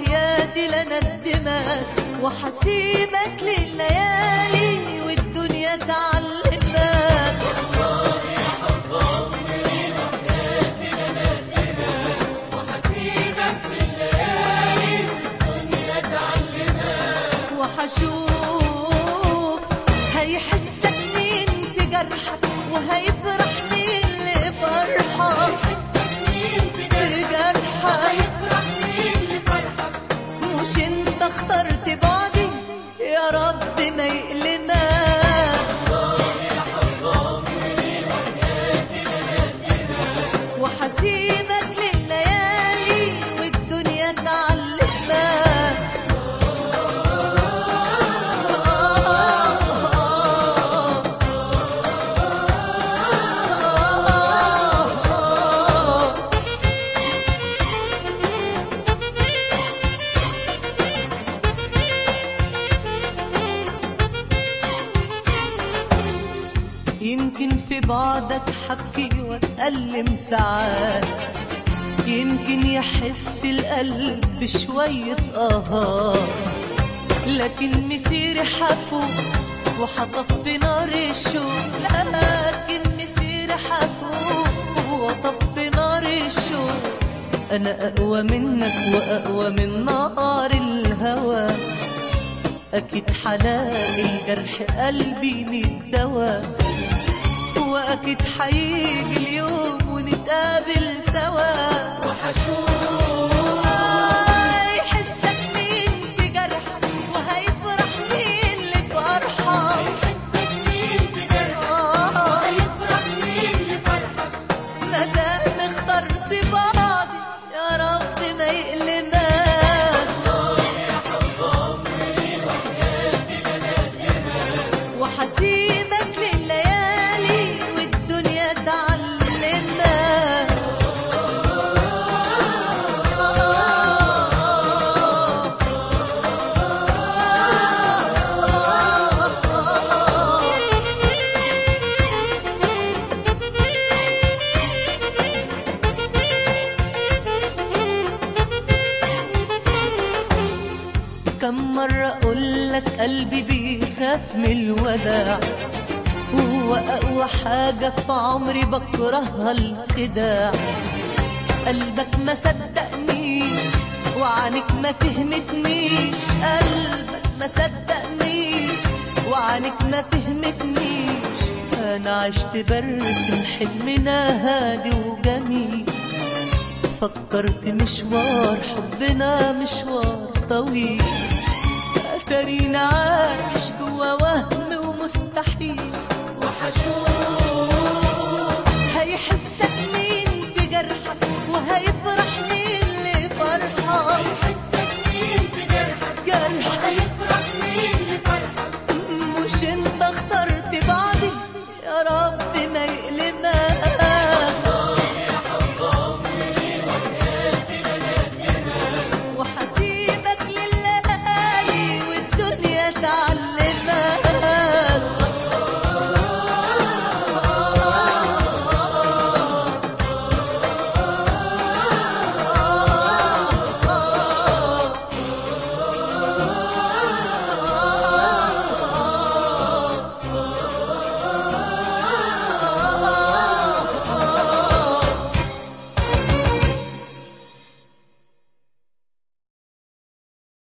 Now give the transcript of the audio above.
وحياتي لندمك وحسيبك لليالي والدنيا تعلمك وحشوف هيحسك مين في جرحك وهيفرح مين لفرحك في جرحك مش انت اخترت بعدي يا رب ما يقلمك وحسيبك لليالي والدنيا تعلمك يمكن في بعدك حبكي واتألم ساعات يمكن يحس القلب بشوية آهات لكن مسيري حفوق وحطف نار الشوق لكن مسيري حفوق وطف نار الشوق أنا أقوى منك وأقوى من نار الهوى أكيد حلاقي الجرح قلبي من دواء وأكيد حيجي اليوم ونتقابل سوا هيحسك مين في جرحك وهيفرح مين لفرحك آه، مادام اخترت بعضي يا رب ما يقلمك وحسيبك لليالي والدنيا تعلمك كم مرة أقولك قلبي بيخاف من الوداع هو أقوى حاجة في عمري بكرهها الخداع قلبك ما صدقنيش وعنك ما فهمتنيش قلبك ما صدقنيش وعنك ما فهمتنيش أنا عشت برسم حلمنا هادي وجميل فكرت مشوار حبنا مشوار طويل اتارينا عايش جوا وهم ومستحيل